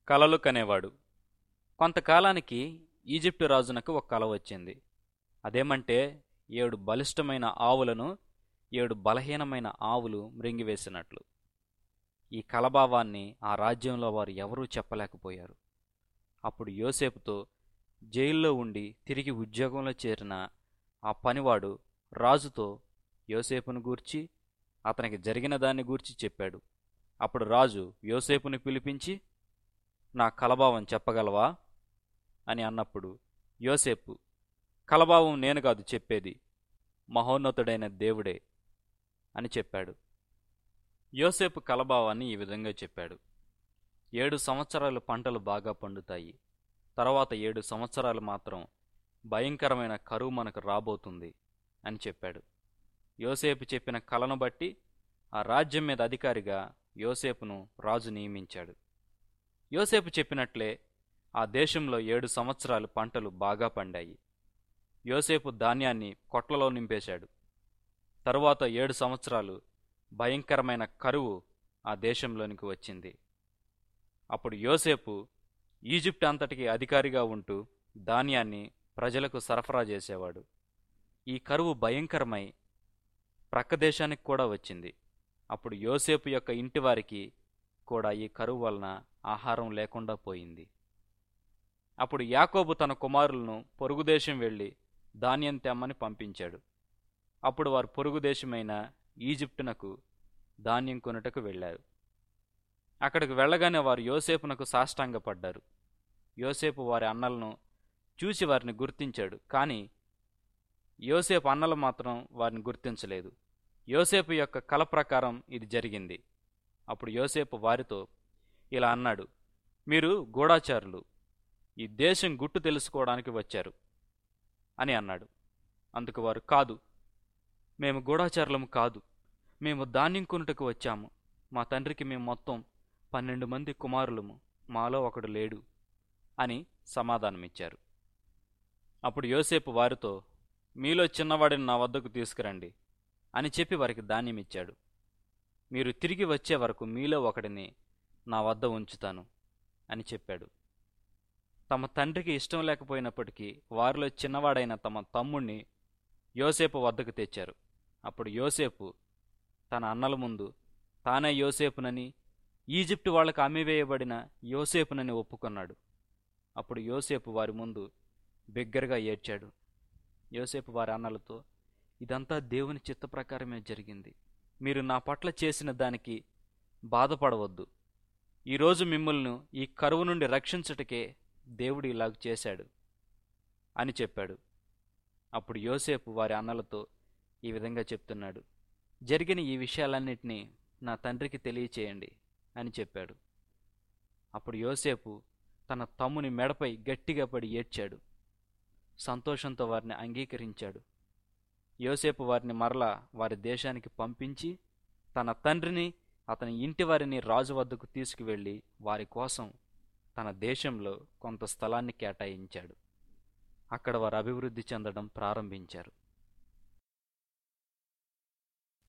కలలు కనేవాడు కొంతకాలానికి ఈజిప్టు రాజునకు ఒక కల వచ్చింది అదేమంటే ఏడు బలిష్టమైన ఆవులను ఏడు బలహీనమైన ఆవులు మృంగివేసినట్లు ఈ కలభావాన్ని ఆ రాజ్యంలో వారు ఎవరూ చెప్పలేకపోయారు అప్పుడు యోసేపుతో జైల్లో ఉండి తిరిగి ఉద్యోగంలో చేరిన ఆ పనివాడు రాజుతో యోసేపును గూర్చి అతనికి జరిగిన దాన్ని గూర్చి చెప్పాడు అప్పుడు రాజు యోసేపుని పిలిపించి నా కలభావం చెప్పగలవా అని అన్నప్పుడు యోసేపు కలభావం నేను కాదు చెప్పేది మహోన్నతుడైన దేవుడే అని చెప్పాడు యోసేపు కలభావాన్ని ఈ విధంగా చెప్పాడు ఏడు సంవత్సరాలు పంటలు బాగా పండుతాయి తర్వాత ఏడు సంవత్సరాలు మాత్రం భయంకరమైన కరువు మనకు రాబోతుంది అని చెప్పాడు యోసేపు చెప్పిన కలను బట్టి ఆ రాజ్యం మీద అధికారిగా యోసేపును రాజు నియమించాడు యోసేపు చెప్పినట్లే ఆ దేశంలో ఏడు సంవత్సరాలు పంటలు బాగా పండాయి యోసేపు ధాన్యాన్ని కొట్లలో నింపేశాడు తరువాత ఏడు సంవత్సరాలు భయంకరమైన కరువు ఆ దేశంలోనికి వచ్చింది అప్పుడు యోసేపు ఈజిప్ట్ అంతటికి అధికారిగా ఉంటూ ధాన్యాన్ని ప్రజలకు సరఫరా చేసేవాడు ఈ కరువు భయంకరమై ప్రక్క దేశానికి కూడా వచ్చింది అప్పుడు యోసేపు యొక్క ఇంటి వారికి కూడా ఈ కరువు వలన ఆహారం లేకుండా పోయింది అప్పుడు యాకోబు తన కుమారులను పొరుగుదేశం వెళ్ళి ధాన్యం తెమ్మని పంపించాడు అప్పుడు వారు పొరుగుదేశమైన ఈజిప్టునకు ధాన్యం కొనుటకు వెళ్ళారు అక్కడికి వెళ్ళగానే వారు యోసేపునకు సాష్టాంగపడ్డారు యోసేపు వారి అన్నలను చూసి వారిని గుర్తించాడు కానీ యోసేపు అన్నలు మాత్రం వారిని గుర్తించలేదు యోసేపు యొక్క కల ప్రకారం ఇది జరిగింది అప్పుడు యోసేపు వారితో ఇలా అన్నాడు మీరు గూఢాచారులు ఈ దేశం గుట్టు తెలుసుకోవడానికి వచ్చారు అని అన్నాడు అందుకు వారు కాదు మేము గూఢాచారులము కాదు మేము ధాన్యం కొనుటకు వచ్చాము మా తండ్రికి మేము మొత్తం పన్నెండు మంది కుమారులము మాలో ఒకడు లేడు అని సమాధానమిచ్చారు అప్పుడు యోసేపు వారితో మీలో చిన్నవాడిని నా వద్దకు తీసుకురండి అని చెప్పి వారికి ధాన్యం ఇచ్చాడు మీరు తిరిగి వచ్చే వరకు మీలో ఒకడిని నా వద్ద ఉంచుతాను అని చెప్పాడు తమ తండ్రికి ఇష్టం లేకపోయినప్పటికీ వారిలో చిన్నవాడైన తమ తమ్ముణ్ణి యోసేపు వద్దకు తెచ్చారు అప్పుడు యోసేపు తన అన్నల ముందు తానే యోసేపునని ఈజిప్టు వాళ్లకు అమ్మివేయబడిన యోసేపునని ఒప్పుకున్నాడు అప్పుడు యోసేపు వారి ముందు బిగ్గరగా ఏడ్చాడు యోసేపు వారి అన్నలతో ఇదంతా దేవుని చిత్త ప్రకారమే జరిగింది మీరు నా పట్ల చేసిన దానికి బాధపడవద్దు ఈరోజు మిమ్మల్ని ఈ కరువు నుండి రక్షించుటకే దేవుడు ఇలాగ చేశాడు అని చెప్పాడు అప్పుడు యోసేపు వారి అన్నలతో ఈ విధంగా చెప్తున్నాడు జరిగిన ఈ విషయాలన్నింటినీ నా తండ్రికి తెలియచేయండి అని చెప్పాడు అప్పుడు యోసేపు తన తమ్ముని మెడపై గట్టిగా పడి ఏడ్చాడు సంతోషంతో వారిని అంగీకరించాడు యోసేపు వారిని మరలా వారి దేశానికి పంపించి తన తండ్రిని అతని ఇంటి వారిని రాజు వద్దకు తీసుకువెళ్ళి వారి కోసం తన దేశంలో కొంత స్థలాన్ని కేటాయించాడు అక్కడ వారు అభివృద్ధి చెందడం ప్రారంభించారు